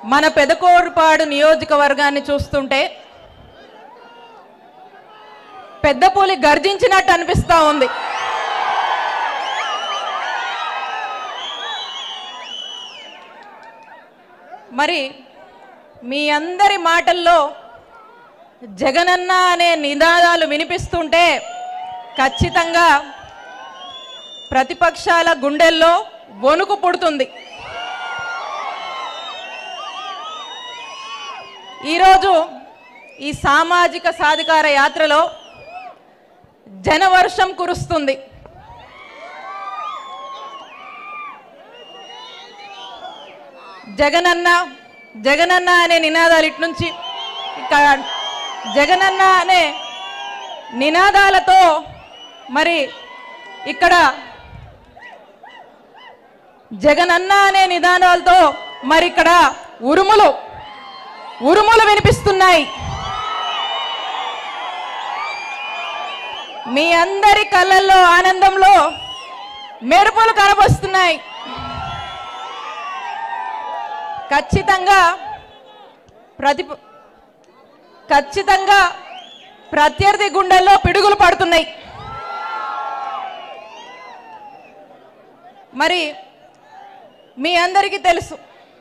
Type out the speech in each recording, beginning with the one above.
మన పెదకోరుపాడు నియోజకవర్గాన్ని చూస్తుంటే పెద్ద పులి గర్జించినట్టు అనిపిస్తా ఉంది మరి మీ అందరి మాటల్లో జగనన్న అనే నినాదాలు వినిపిస్తుంటే ఖచ్చితంగా ప్రతిపక్షాల గుండెల్లో వణుకు పుడుతుంది ఈరోజు ఈ సామాజిక సాధికార యాత్రలో జనవర్షం కురుస్తుంది జగనన్న జగనన్న అనే నినాదాలు ఇటు నుంచి ఇక్కడ జగనన్న అనే నినాదాలతో మరి ఇక్కడ జగనన్న అనే నినాదాలతో మరి ఇక్కడ ఉరుములు ఉరుములు వినిపిస్తున్నాయి మీ అందరి కళ్ళల్లో ఆనందంలో మెరుపులు కనబస్తున్నాయి ఖచ్చితంగా ప్రతి ఖచ్చితంగా ప్రత్యర్థి గుండెల్లో పిడుగులు పడుతున్నాయి మరి మీ అందరికీ తెలుసు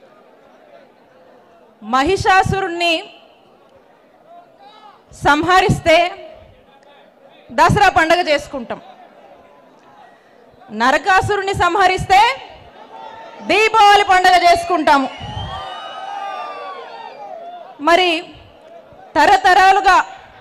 మహిషాసురుణ్ణి సంహరిస్తే దసరా పండగ చేసుకుంటాం నరకాసురుణ్ణి సంహరిస్తే దీపావళి పండగ చేసుకుంటాము మరి తరతరాలుగా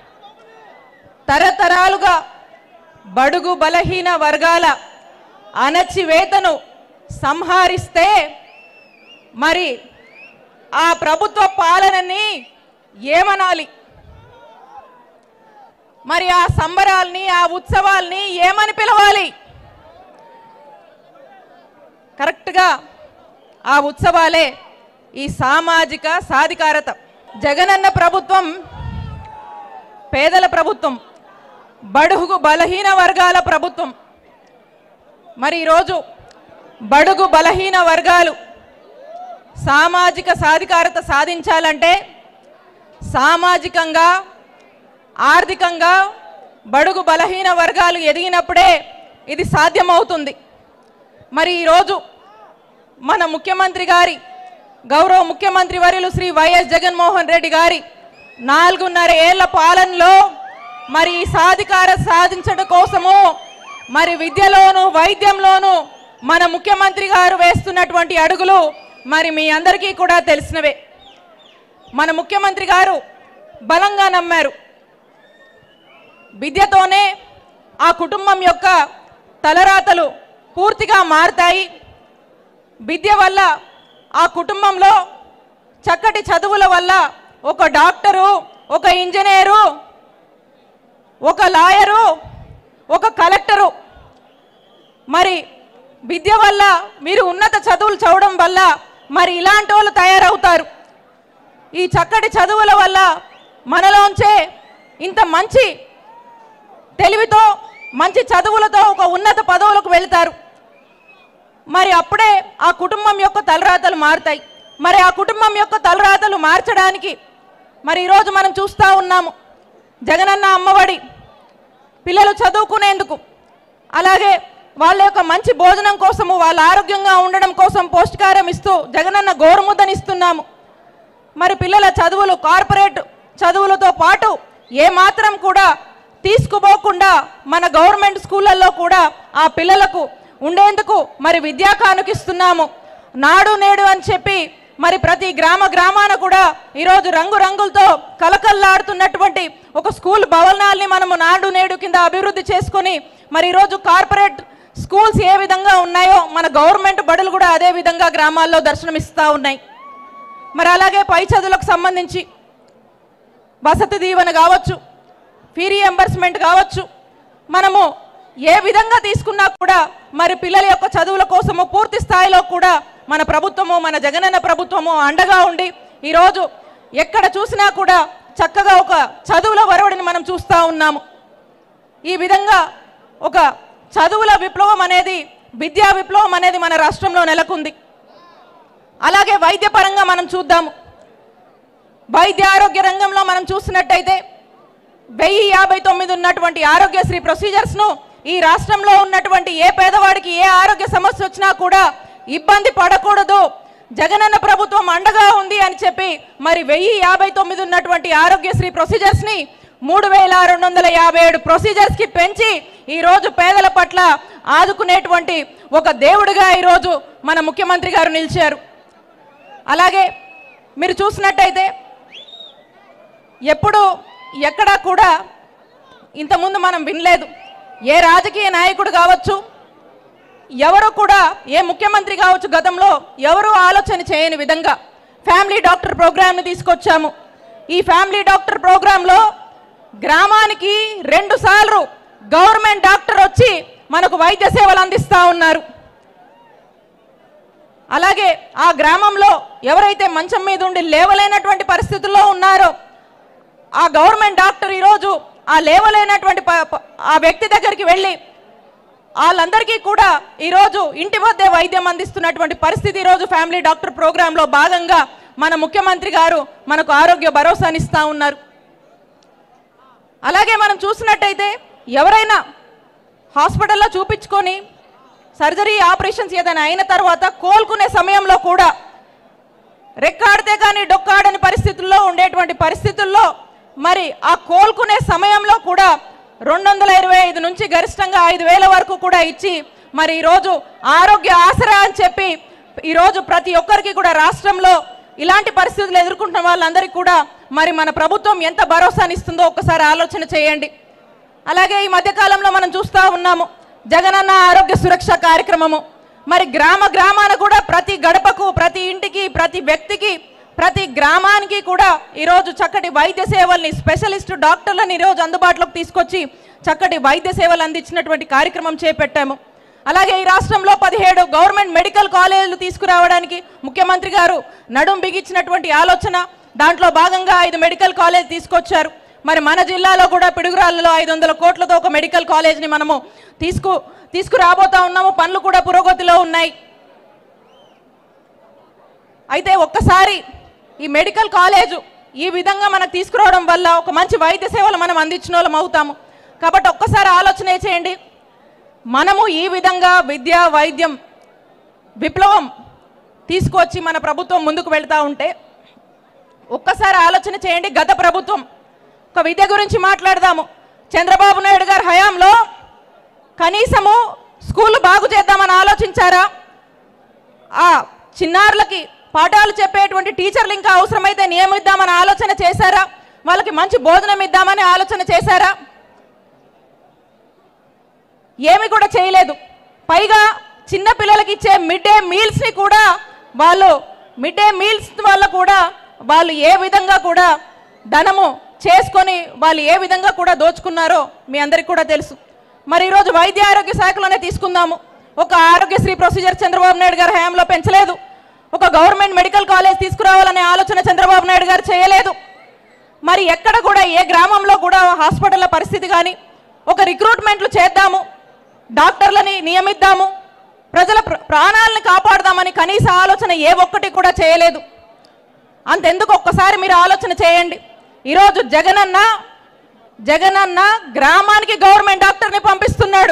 తరతరాలుగా బడుగు బలహీన వర్గాల అణచివేతను సంహరిస్తే మరి ఆ ప్రభుత్వ పాలనని ఏమనాలి మరి ఆ సంబరాల్ని ఆ ఉత్సవాల్ని ఏమని పిలవాలి కరెక్ట్గా ఆ ఉత్సవాలే ఈ సామాజిక సాధికారత జగనన్న ప్రభుత్వం పేదల ప్రభుత్వం బడుగు బలహీన వర్గాల ప్రభుత్వం మరి ఈరోజు బడుగు బలహీన వర్గాలు సామాజిక సాధికారత సాధించాలంటే సామాజికంగా ఆర్థికంగా బడుగు బలహీన వర్గాలు ఎదిగినప్పుడే ఇది సాధ్యమవుతుంది మరి ఈరోజు మన ముఖ్యమంత్రి గారి గౌరవ ముఖ్యమంత్రి వర్యులు శ్రీ వైఎస్ జగన్మోహన్ రెడ్డి గారి నాలుగున్నర ఏళ్ల పాలనలో మరి ఈ సాధికార సాధించడం కోసము మరి విద్యలోను వైద్యంలోను మన ముఖ్యమంత్రి గారు వేస్తున్నటువంటి అడుగులు మరి మీ అందరికీ కూడా తెలిసినవే మన ముఖ్యమంత్రి గారు బలంగా నమ్మారు విద్యతోనే ఆ కుటుంబం యొక్క తలరాతలు పూర్తిగా మారుతాయి విద్య వల్ల ఆ కుటుంబంలో చక్కటి చదువుల వల్ల ఒక డాక్టరు ఒక ఇంజనీరు ఒక లాయరు ఒక కలెక్టరు మరి విద్య వల్ల మీరు ఉన్నత చదువులు చదవడం వల్ల మరి ఇలాంటి వాళ్ళు తయారవుతారు ఈ చక్కటి చదువుల వల్ల మనలోంచే ఇంత మంచి తెలివితో మంచి చదువులతో ఒక ఉన్నత పదవులకు వెళ్తారు మరి అప్పుడే ఆ కుటుంబం యొక్క తలరాతలు మారుతాయి మరి ఆ కుటుంబం యొక్క తలరాతలు మార్చడానికి మరి ఈరోజు మనం చూస్తూ ఉన్నాము జగనన్న అమ్మఒడి పిల్లలు చదువుకునేందుకు అలాగే వాళ్ళ యొక్క మంచి భోజనం కోసము వాళ్ళ ఆరోగ్యంగా ఉండడం కోసం పౌష్టికారం ఇస్తూ జగనన్న గోరుముద్దని ఇస్తున్నాము మరి పిల్లల చదువులు కార్పొరేట్ చదువులతో పాటు ఏ మాత్రం కూడా తీసుకుపోకుండా మన గవర్నమెంట్ స్కూళ్ళల్లో కూడా ఆ పిల్లలకు ఉండేందుకు మరి విద్యా కానుకిస్తున్నాము నాడు నేడు అని చెప్పి మరి ప్రతి గ్రామ గ్రామాన కూడా ఈరోజు రంగు రంగులతో కలకల్లాడుతున్నటువంటి ఒక స్కూల్ భవనాల్ని మనము నాడు నేడు కింద అభివృద్ధి చేసుకొని మరి ఈరోజు కార్పొరేట్ స్కూల్స్ ఏ విధంగా ఉన్నాయో మన గవర్నమెంట్ బడులు కూడా అదే విధంగా గ్రామాల్లో దర్శనమిస్తూ ఉన్నాయి మరి అలాగే పై చదువులకు సంబంధించి వసతి దీవెన కావచ్చు ఫీ రియంబర్స్మెంట్ కావచ్చు మనము ఏ విధంగా తీసుకున్నా కూడా మరి పిల్లల యొక్క చదువుల కోసము పూర్తి స్థాయిలో కూడా మన ప్రభుత్వము మన జగనన్న ప్రభుత్వము అండగా ఉండి ఈరోజు ఎక్కడ చూసినా కూడా చక్కగా ఒక చదువుల వరవడిని మనం చూస్తూ ఉన్నాము ఈ విధంగా ఒక చదువుల విప్లవం అనేది విద్యా విప్లవం అనేది మన రాష్ట్రంలో నెలకొంది అలాగే వైద్యపరంగా మనం చూద్దాము వైద్య ఆరోగ్య రంగంలో మనం చూసినట్టయితే వెయ్యి యాభై తొమ్మిది ఉన్నటువంటి ఆరోగ్యశ్రీ ప్రొసీజర్స్ను ఈ రాష్ట్రంలో ఉన్నటువంటి ఏ పేదవాడికి ఏ ఆరోగ్య సమస్య వచ్చినా కూడా ఇబ్బంది పడకూడదు జగనన్న ప్రభుత్వం అండగా ఉంది అని చెప్పి మరి వెయ్యి యాభై తొమ్మిది ఉన్నటువంటి ఆరోగ్యశ్రీ ప్రొసీజర్స్ని మూడు వేల రెండు వందల యాభై ఏడు ప్రొసీజర్స్కి పెంచి ఈరోజు పేదల పట్ల ఆదుకునేటువంటి ఒక దేవుడిగా ఈరోజు మన ముఖ్యమంత్రి గారు నిలిచారు అలాగే మీరు చూసినట్టయితే ఎప్పుడు ఎక్కడా కూడా ఇంతకుముందు మనం వినలేదు ఏ రాజకీయ నాయకుడు కావచ్చు ఎవరు కూడా ఏ ముఖ్యమంత్రి కావచ్చు గతంలో ఎవరు ఆలోచన చేయని విధంగా ఫ్యామిలీ డాక్టర్ ప్రోగ్రామ్ని తీసుకొచ్చాము ఈ ఫ్యామిలీ డాక్టర్ ప్రోగ్రాంలో గ్రామానికి రెండు సార్లు గవర్నమెంట్ డాక్టర్ వచ్చి మనకు వైద్య సేవలు అందిస్తూ ఉన్నారు అలాగే ఆ గ్రామంలో ఎవరైతే మంచం మీద ఉండి లేవలేనటువంటి పరిస్థితుల్లో ఉన్నారో ఆ గవర్నమెంట్ డాక్టర్ ఈరోజు ఆ లేవలేనటువంటి ప- ప- ఆ వ్యక్తి దగ్గరికి వెళ్ళి వాళ్ళందరికీ కూడా ఈరోజు ఇంటి వద్దే వైద్యం అందిస్తున్నటువంటి పరిస్థితి ఈరోజు ఫ్యామిలీ డాక్టర్ ప్రోగ్రాంలో భాగంగా మన ముఖ్యమంత్రి గారు మనకు ఆరోగ్య భరోసానిస్తూ ఉన్నారు అలాగే మనం చూసినట్టయితే ఎవరైనా హాస్పిటల్లో చూపించుకొని సర్జరీ ఆపరేషన్స్ ఏదైనా అయిన తర్వాత కోలుకునే సమయంలో కూడా రెక్కాడితే కానీ డొక్కాడని పరిస్థితుల్లో ఉండేటువంటి పరిస్థితుల్లో మరి ఆ కోలుకునే సమయంలో కూడా రెండు వందల ఇరవై ఐదు నుంచి గరిష్టంగా ఐదు వేల వరకు కూడా ఇచ్చి మరి ఈరోజు ఆరోగ్య ఆసరా అని చెప్పి ఈరోజు ప్రతి ఒక్కరికి కూడా రాష్ట్రంలో ఇలాంటి పరిస్థితులు ఎదుర్కొంటున్న వాళ్ళందరికీ కూడా మరి మన ప్రభుత్వం ఎంత భరోసానిస్తుందో ఒక్కసారి ఆలోచన చేయండి అలాగే ఈ మధ్యకాలంలో మనం చూస్తూ ఉన్నాము జగనన్న ఆరోగ్య సురక్ష కార్యక్రమము మరి గ్రామ గ్రామాన కూడా ప్రతి గడపకు ప్రతి ఇంటికి ప్రతి వ్యక్తికి ప్రతి గ్రామానికి కూడా ఈరోజు చక్కటి వైద్య సేవల్ని స్పెషలిస్ట్ డాక్టర్లను ఈరోజు అందుబాటులోకి తీసుకొచ్చి చక్కటి వైద్య సేవలు అందించినటువంటి కార్యక్రమం చేపట్టాము అలాగే ఈ రాష్ట్రంలో పదిహేడు గవర్నమెంట్ మెడికల్ కాలేజీలు తీసుకురావడానికి ముఖ్యమంత్రి గారు నడుం బిగించినటువంటి ఆలోచన దాంట్లో భాగంగా ఐదు మెడికల్ కాలేజ్ తీసుకొచ్చారు మరి మన జిల్లాలో కూడా పిడుగురాళ్ళలో ఐదు వందల కోట్లతో ఒక మెడికల్ కాలేజ్ని మనము తీసుకు తీసుకురాబోతా ఉన్నాము పనులు కూడా పురోగతిలో ఉన్నాయి అయితే ఒక్కసారి ఈ మెడికల్ కాలేజు ఈ విధంగా మనకు తీసుకురావడం వల్ల ఒక మంచి వైద్య సేవలు మనం అందించిన వాళ్ళం అవుతాము కాబట్టి ఒక్కసారి ఆలోచన చేయండి మనము ఈ విధంగా విద్య వైద్యం విప్లవం తీసుకొచ్చి మన ప్రభుత్వం ముందుకు వెళ్తూ ఉంటే ఒక్కసారి ఆలోచన చేయండి గత ప్రభుత్వం ఒక విద్య గురించి మాట్లాడదాము చంద్రబాబు నాయుడు గారి హయాంలో కనీసము స్కూల్ బాగు చేద్దామని ఆలోచించారా ఆ చిన్నారులకి పాఠాలు చెప్పేటువంటి టీచర్లు ఇంకా అవసరమైతే నియమిద్దామని ఆలోచన చేశారా వాళ్ళకి మంచి భోజనం ఇద్దామని ఆలోచన చేశారా ఏమి కూడా చేయలేదు పైగా చిన్న పిల్లలకి ఇచ్చే మిడ్ డే మీల్స్ని కూడా వాళ్ళు మిడ్ డే మీల్స్ వల్ల కూడా వాళ్ళు ఏ విధంగా కూడా ధనము చేసుకొని వాళ్ళు ఏ విధంగా కూడా దోచుకున్నారో మీ అందరికీ కూడా తెలుసు మరి ఈరోజు వైద్య ఆరోగ్య శాఖలోనే తీసుకుందాము ఒక ఆరోగ్యశ్రీ ప్రొసీజర్ చంద్రబాబు నాయుడు గారి హయాంలో పెంచలేదు ఒక గవర్నమెంట్ మెడికల్ కాలేజ్ తీసుకురావాలనే ఆలోచన చంద్రబాబు నాయుడు గారు చేయలేదు మరి ఎక్కడ కూడా ఏ గ్రామంలో కూడా హాస్పిటల్ల పరిస్థితి కానీ ఒక రిక్రూట్మెంట్లు చేద్దాము డాక్టర్లని నియమిద్దాము ప్రజల ప్ర- ప్రాణాలను కాపాడదామని కనీస ఆలోచన ఏ ఒక్కటి కూడా చేయలేదు అంతెందుకు ఒక్కసారి మీరు ఆలోచన చేయండి ఈరోజు జగనన్న జగనన్న గ్రామానికి గవర్నమెంట్ డాక్టర్ని పంపిస్తున్నాడు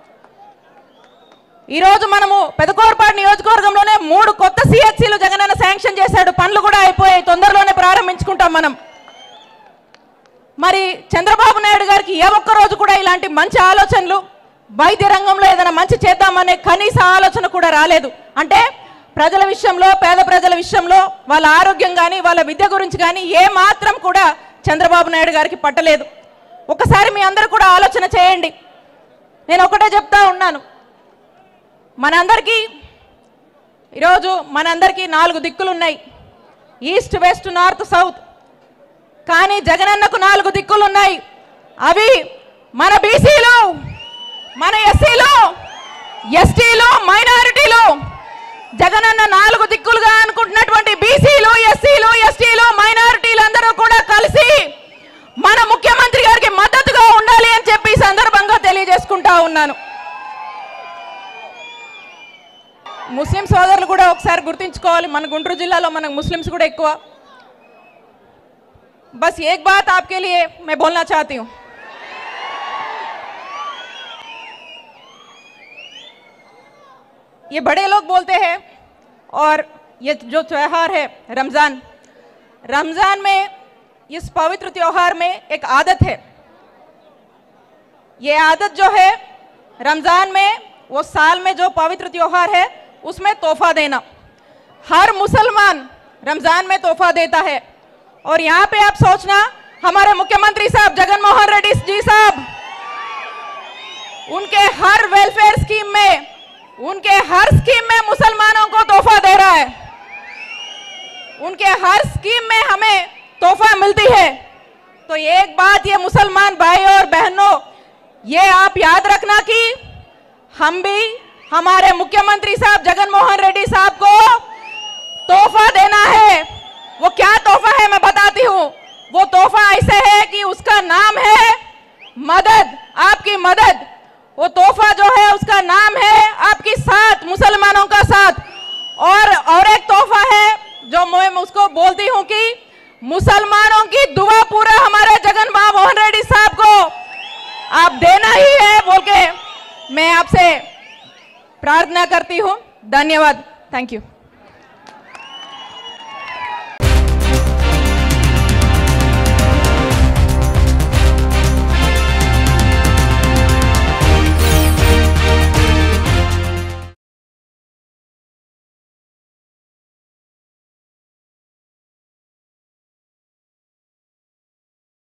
ఈరోజు మనము పెదకోరపాడు నియోజకవర్గంలోనే మూడు కొత్త సిహెచ్సిలు జగనన్న శాంక్షన్ చేశాడు పనులు కూడా అయిపోయాయి తొందరలోనే ప్రారంభించుకుంటాం మనం మరి చంద్రబాబు నాయుడు గారికి ఏ ఒక్క రోజు కూడా ఇలాంటి మంచి ఆలోచనలు వైద్య రంగంలో ఏదైనా మంచి చేద్దామనే కనీస ఆలోచన కూడా రాలేదు అంటే ప్రజల విషయంలో పేద ప్రజల విషయంలో వాళ్ళ ఆరోగ్యం కానీ వాళ్ళ విద్య గురించి కానీ ఏ మాత్రం కూడా చంద్రబాబు నాయుడు గారికి పట్టలేదు ఒకసారి మీ అందరూ కూడా ఆలోచన చేయండి నేను ఒకటే చెప్తా ఉన్నాను మనందరికీ ఈరోజు మనందరికీ నాలుగు దిక్కులు ఉన్నాయి ఈస్ట్ వెస్ట్ నార్త్ సౌత్ కానీ జగనన్నకు నాలుగు దిక్కులు ఉన్నాయి అవి మన బీసీలు మన ఎస్సీలు ఎస్టీలు మైనారిటీలు జగనన్న నాలుగు దిక్కులుగా అనుకుంటున్నటువంటి బీసీలు ఎస్సీలు ఎస్టీలు మైనారిటీలు అందరూ కూడా కలిసి మన ముఖ్యమంత్రి గారికి మద్దతుగా ఉండాలి అని చెప్పి ఈ సందర్భంగా తెలియజేసుకుంటా ఉన్నాను ముస్లిం సోదరులు కూడా ఒకసారి గుర్తుంచుకోవాలి మన గుంటూరు జిల్లాలో మనకు ముస్లిమ్స్ కూడా ఎక్కువ बस एक बात आपके लिए मैं बोलना चाहती हूँ ये बड़े लोग बोलते हैं और ये जो त्योहार है रमज़ान रमज़ान में इस पवित्र त्योहार में एक आदत है ये आदत जो है रमज़ान में वो साल में जो पवित्र त्योहार है उसमें तोहफा देना हर मुसलमान रमज़ान में तोहफा देता है और यहाँ पे आप सोचना हमारे मुख्यमंत्री साहब जगन मोहन रेड्डी जी साहब उनके हर वेलफेयर स्कीम में उनके हर स्कीम में मुसलमानों को तोहफा दे रहा है उनके हर स्कीम में हमें तोहफा मिलती है तो एक बात ये मुसलमान भाई और बहनों ये आप याद रखना कि हम भी हमारे मुख्यमंत्री साहब जगन मोहन रेड्डी साहब को तोहफा देना है वो क्या तोहफा है मैं बताती हूँ वो तोहफा ऐसे है कि उसका नाम है मदद आपकी मदद वो तोहफा जो है उसका नाम है आपकी साथ मुसलमानों का साथ और और एक तोहफा है जो मैं उसको बोलती हूँ कि मुसलमानों की दुआ पूरा हमारे जगन मोहन रेड्डी साहब को आप देना ही है बोल के मैं आपसे प्रार्थना करती हूँ धन्यवाद थैंक यू